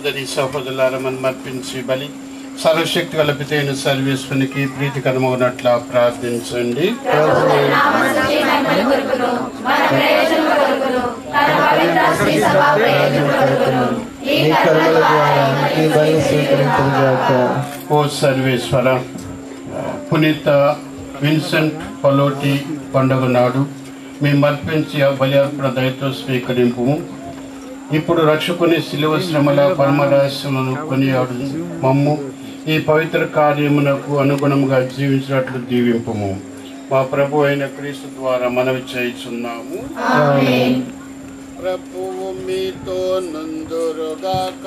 సహోదరి సహోదరులారా మనం అర్పించి బలి సర్వశక్తి గల పితైన సర్వేశ్వనికి ప్రీతికరమగినట్ల ప్రార్థించండి ఈ కర్మల ద్వారా ఈ బలి స్వీకరించగాక ఓ సర్వేశ్వర పునీత విన్సెంట్ పలోటి పండుగ నాడు మేము అర్పించి ఆ బలి అర్పణ దయతో స్వీకరింపు ఇప్పుడు రక్షకుని శిలువ శ్రమల పరమరహస్యములను కొనియాడు మమ్ము ఈ పవిత్ర కార్యమునకు అనుగుణంగా జీవించినట్లు దీవింపుము మా ప్రభు అయిన క్రీస్తు ద్వారా మనవి చేయుచున్నాము ప్రభువు మీతో నందురుగాక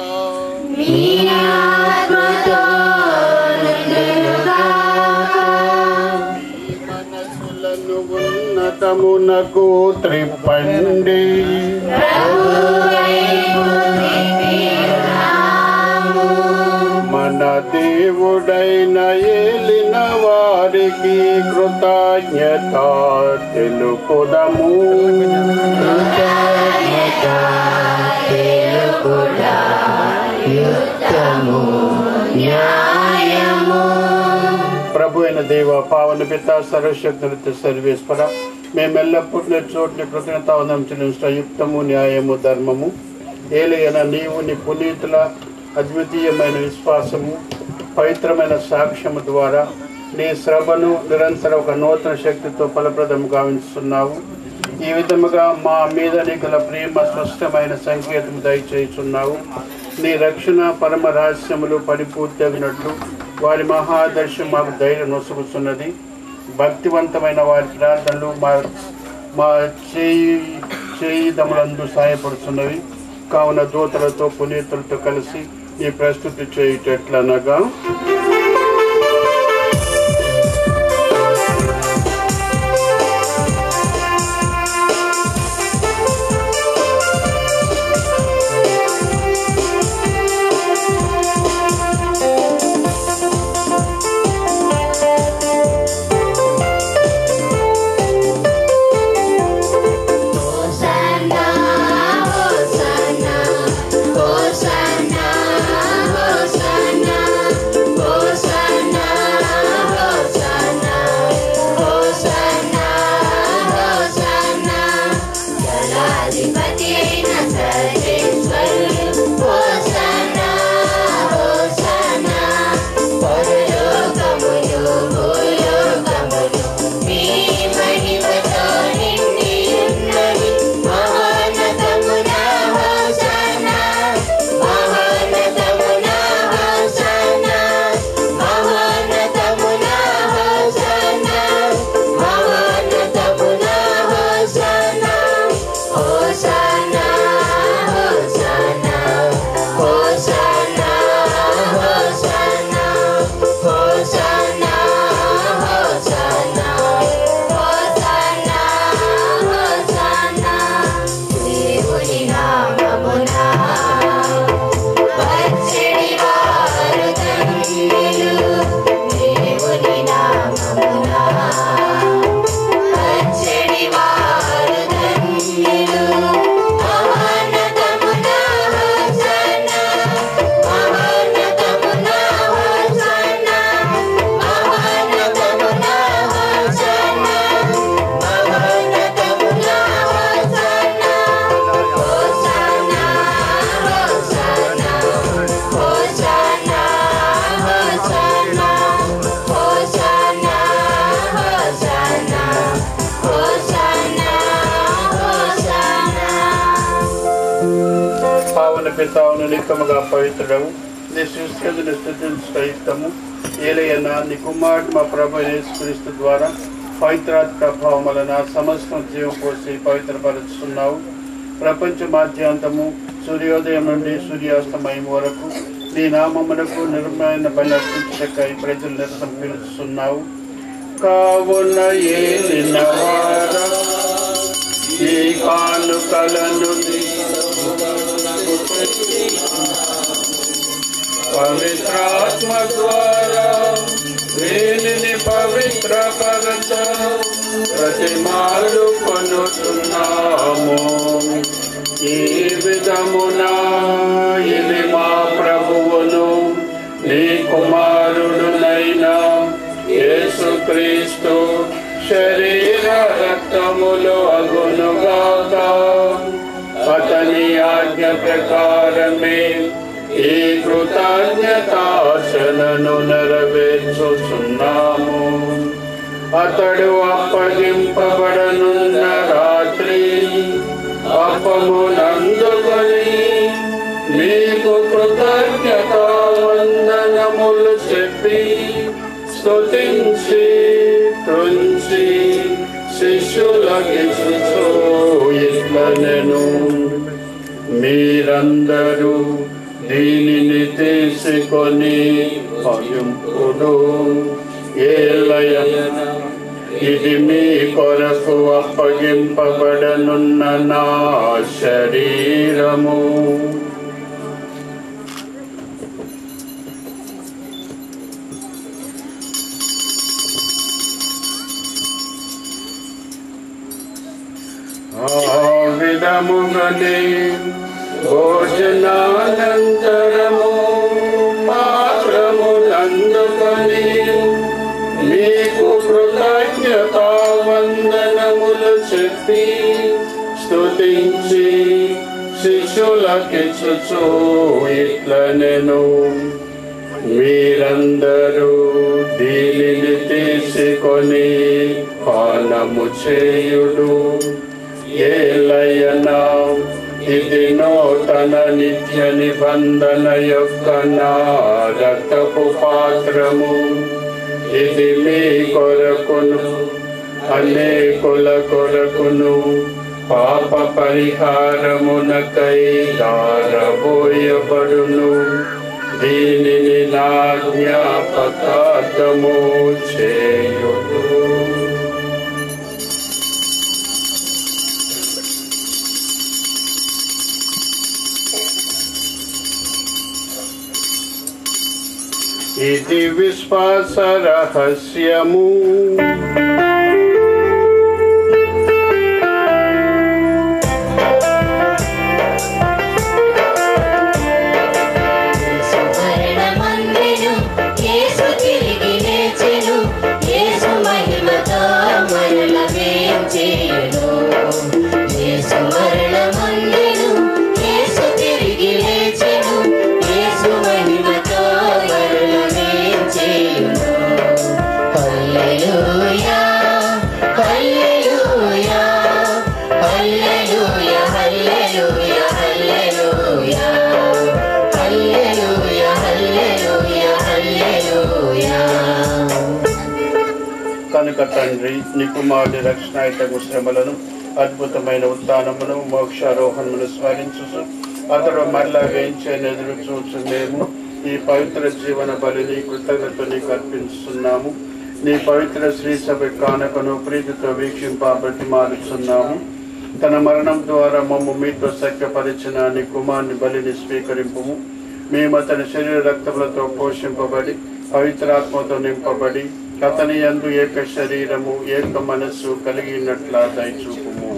ఈ మనసులను ఉన్నతమునకు త్రిప్పండి మన దేవుడైన ఏలిన వారికి కృతజ్ఞత తెలుపుదము ప్రభు అయిన దేవ పావన పిత సర్వశక్తి సర్వేశ్వర మేమెల్లప్పుడు చోట్ల కృతజ్ఞత వందనం చెల్లించడం యుక్తము న్యాయము ధర్మము ఏలైన నీవు నీ పునీతుల అద్వితీయమైన విశ్వాసము పవిత్రమైన సాక్ష్యము ద్వారా నీ శ్రమను నిరంతరం ఒక నూతన శక్తితో ఫలప్రదం గావిస్తున్నావు ఈ విధముగా మా మీద నీకుల ప్రేమ స్పష్టమైన సంకేతం దయచేయుచున్నావు నీ రక్షణ పరమ రహస్యములు పరిపూర్తగినట్లు వారి మహాదర్శం మాకు ధైర్యం నొసుగుతున్నది భక్తివంతమైన వారి ప్రార్థనలు మా మా చేయి చేయిదములందు సహాయపడుతున్నవి కావున దూతలతో పునీతులతో కలిసి ఈ ప్రస్తుతి చేయుటెట్లనగా Hosanna, Hosanna, Hosanna, Hosanna, Hosanna, Hosanna, Hosanna, Hosanna. జలాధిపతి అయిన సర్వేశ్వరుడు హోసన్నా హోసన్నా పరలోకములు భూలోకములు మీ మహిమతో నిండి ఉన్నవి మహోన్నతమున హోసన్నా మహోన్నతమున హోసన్నా మహోన్నతమున హోసన్నా మహోన్నతమున హోసన్నా హోసన్నా హోసన్నా హోసన్నా హోసన్నా హోసన్నా హోసన్నా హోసన్నా హోసన్నా దేవుని నామమున పచ్చడి వారు తండ్రులు దేవుని నామమున పచ్చడి వారు తండ్రులు మహోన్నతమున హోసన్నా మహోన్నతమున హోసన్నా మహోన్నతమున హోసన్నా మహోన్నతమున హోసన్నా హోసన్నా హోసన్నా హోసన్నా హోసన్నా హోసన్నా హోసన్నా హోసన్నా హోసన్నా పావన పితావును నిక్కముగా పవిత్రము నీ సృష్టిని స్థుతించము ఏలైనా నీ కుమారుడు మా ప్రభు యేసుక్రీస్తు ద్వారా పవిత్రాత్ ప్రభావం వలన సమస్తం జీవం పోసి పవిత్రపరుస్తున్నావు ప్రపంచ మాధ్యాంతము సూర్యోదయం నుండి సూర్యాస్తమయం వరకు నీ నామమునకు నిర్మమైన బలి అర్పించకై ప్రజలు నిరసన పిలుస్తున్నావు కావున ఏలిన వారా ఈ కానుకలను పవిత్రాత్మ ద్వారా దీనిని పవిత్ర పరచ ప్రతిమాలు కొనుతున్నాము ఈ విధమున ఇది మా అగును నీ కుమారుడునైనా యేసుక్రీస్తు శరీర రక్తములు అగునుగాక అతని ఆజ్ఞ ప్రకారమే ఈ కృతజ్ఞతాశనను నెరవేర్చుచున్నాము అతడు అప్పగింపబడనున్న రాత్రి అప్పమునందుకొని మీకు కృతజ్ఞత వందనములు చెప్పి స్తుతించి త్రుంచి శిష్యులకి ఇట్లనెను మీరందరూ దీనిని తీసుకొని పగింపుడు ఏలయన ఇది మీ కొరకు అప్పగింపబడనున్న నా శరీరము ఆ విధముగనే భోజనానంతరము పాత్రమునందుకొని మీకు కృతజ్ఞత వందనములు చెప్పి స్తుతించి శిశులకిచ్చుచు ఇట్లనెను మీరందరూ దీనిని తీసుకొని పానము చేయుడు ఏలయనా ఇది నూతన నిత్య నిబంధన యొక్క నా రక్తపు పాత్రము ఇది మీ కొరకును అనేకుల కొరకును పాప పరిహారమునకై దారబోయబడును దీనిని నా జ్ఞాపకార్థము చేయుడు ఇది విశ్వాస రహస్యము మరణమందెను యేసు తిరిగి లేచెను యేసు మహిమతో మరల వేంచేయును యేసు మరణమందెను యేసు తిరిగి లేచెను యేసు మహిమతో మరల వేంచేయును హల్లెలూయా హల్లెలూయా హల్లెలూయా హల్లెలూయా హల్లెలూయా హల్లెలూయా హల్లెలూయా హల్లెలూయా కనుక తండ్రి నీ కుమారుడి రక్షణాయుతకు శ్రమలను అద్భుతమైన ఉత్థానమును మోక్షారోహణమును స్మరించు అతడు మరలా వేయించని ఎదురు చూచు మేము ఈ పవిత్ర జీవన బలిని కృతజ్ఞత నీకు అర్పించుతున్నాము నీ పవిత్ర శ్రీ సభ కానుకను ప్రీతితో వీక్షింప బ్రతిమాలుచున్నాము తన మరణం ద్వారా మమ్ము మీతో సఖ్యపరిచిన నీ కుమారుని బలిని స్వీకరింపుము మేము అతని శరీర రక్తములతో పోషింపబడి పవిత్రాత్మతో నింపబడి అతని యందు ఏక శరీరము ఏక మనస్సు కలిగినట్ల దయచూపుము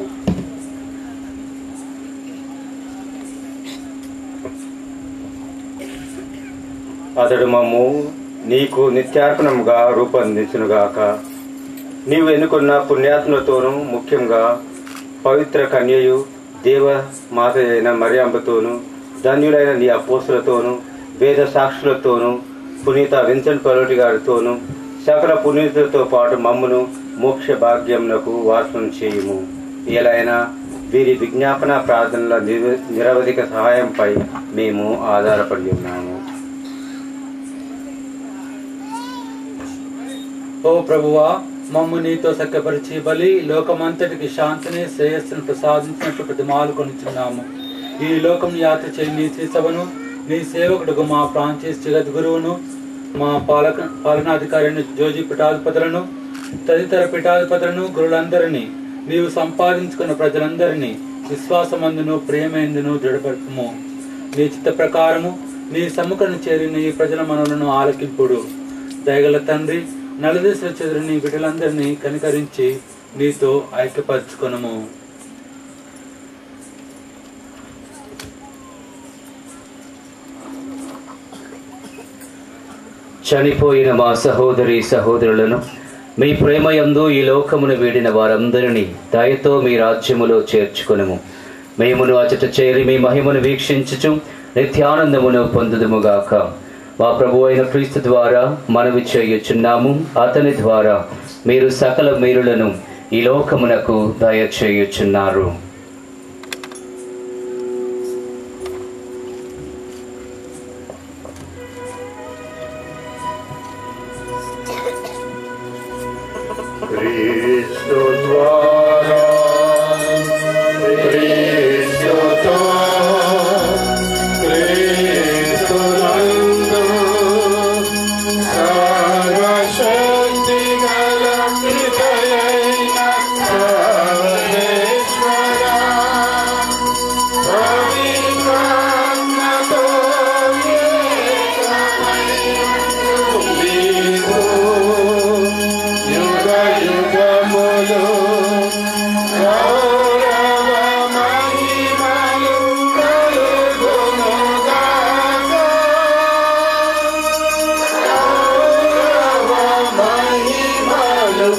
అతడు మమ్ము నీకు నిత్యార్పణముగా రూపొందించునుగాక నీవు ఎన్నుకున్న పుణ్యాత్మలతోనూ ముఖ్యంగా పవిత్ర కన్యయు దేవ మాత అయిన మరియంబతోనూ ధన్యులైన నీ అపోసులతోనూ వేద సాక్షులతోనూ పునీత విన్సెంట్ పలోటి గారితోనూ సకల పునీతులతో పాటు మమ్మును మోక్ష భాగ్యమునకు వారసును చేయుము ఎలైనా వీరి విజ్ఞాపన ప్రార్థనల నిర- నిరవధిక సహాయంపై మేము ఆధారపడి ఉన్నాము ఓ ప్రభువా మమ్ము నీతో సఖ్యపరిచి బలి లోకమంతటికి శాంతిని శ్రేయస్సును ప్రసాదించినట్టు ప్రతిమాలు కొనుచున్నాము ఈ లోకం యాత్ర చేయి నీ శ్రీసభను నీ సేవకుడుకు మా ఫ్రాంచైజ్ జగద్గురువును మా పాలక పాలనాధికారిని జోజి పీఠాధిపతులను తదితర పీఠాధిపతులను గురులందరినీ నీవు సంపాదించుకున్న ప్రజలందరినీ విశ్వాసమందును ప్రేమేందును దృఢపరచుము నీ చిత్త ప్రకారము నీ సముఖను చేరిన ఈ ప్రజల మనలను ఆలకింపుడు దయగల తండ్రి నలుదేశల చెదిరి నీ బిడ్డలందరినీ కనికరించి నీతో ఐక్యపరచుకొనము చనిపోయిన మా సహోదరి సహోదరులను మీ ప్రేమయందు ఈ లోకమును వీడిన వారందరినీ దయతో మీ రాజ్యములో చేర్చుకొనుము మేమును అచట చేరి మీ మహిమను వీక్షించుచు నిత్యానందమును పొందుదుముగాక మా ప్రభు అయిన క్రీస్తు ద్వారా మనవి చేయుచున్నాము అతని ద్వారా మీరు సకల మీరులను ఈ లోకమునకు దయచేయుచున్నారు క్రీస్తు ద్వారా క్రీస్తుతో క్రీస్తునందు సర్వశక్తి గల పితయైన సర్వేశ్వరా పవిత్రాత్మతో ఏకమైనందు యుగ యుగములు గౌరవ మహిమలు కలుగునుగాక. గౌరవ మహిమలు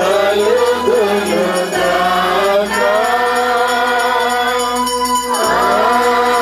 కలుగునుగాక.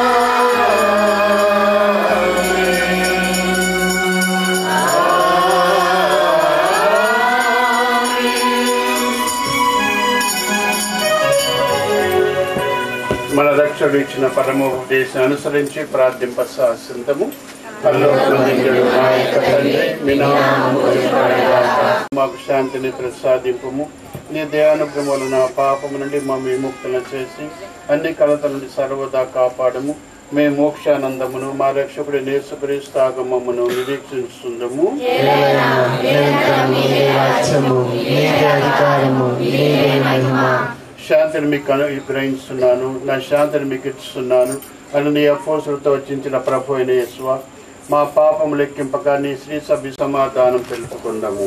మన రక్షకుడు ఇచ్చిన పరమోపదేశం అనుసరించి ప్రార్థింప సాసింతము పరలోకమందుండు మా యొక్క తండ్రి, మీ నామము పూజింపబడుగాక. మాకు శాంతిని ప్రసాదింపుము నీ దయానుగ్రహములు నా పాపము నుండి మా విముక్తులను చేసి అన్ని కలతల నుండి సర్వదా కాపాడము మే మోక్షానందమును మా రక్షకుడి నేసుక్రీస్తు ఆగమమును నిరీక్షిస్తుందము నిరంతరం నీదే రాజ్యము నీదే అధికారము నీదే మహిమ శాంతిని మీకు అనుగ్రహిస్తున్నాను నా శాంతిని మీకు ఇస్తున్నాను అని నీ అఫోసులతో వచ్చించిన ప్రభు అయిన యేసువ మా పాపం లెక్కింపక నీ శ్రీ సభ్య సమాధానం తెలుపుకుందాము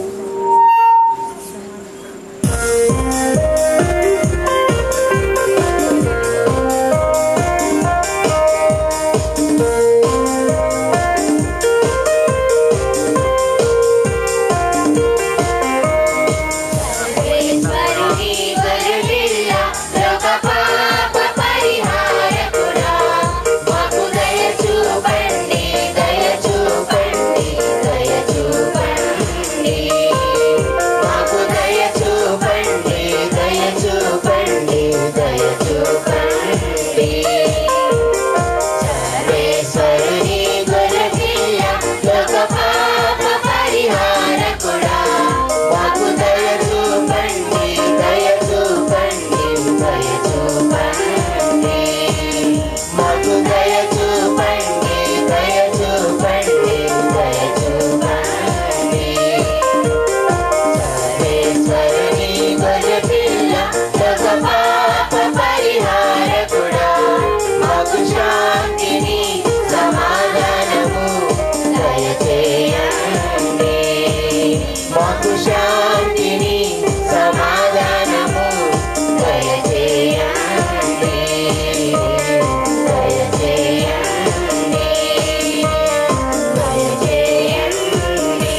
ఈశ్వరుని గొర్రెపిల్ల, లోక పాప పరిహారకుడా, మాకు దయ చూపండి, దయ చూపండి, దయ చూపండి. మాకు దయ చూపండి, దయ చూపండి, దయ చూపండి. సర్వేశ్వరుని గొర్రెపిల్ల, లోక పాప పరిహారకుడా, మాకు దయ చూపండి, దయ చూపండి, దయ చూపండి. మాకు దయ చూపండి, దయ చూపండి, దయ చూపండి. సర్వేశ్వరుని గొర్రెపిల్ల, లోక పాప పరిహారకుడా, మాకు శాంతిని సమాధానము దయచేయండి మాకు శాంతిని సమాధానము దయచేయండి దయచేయండి దయచేయండి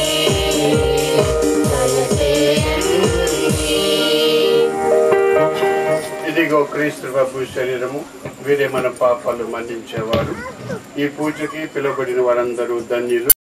దయచేయండి ఇదిగో క్రీస్తు ప్రభు శరీరము వీరే మన పాపాలు మన్నించేవారు ఈ పూజకి పిలువబడిన వారందరూ ధన్యులు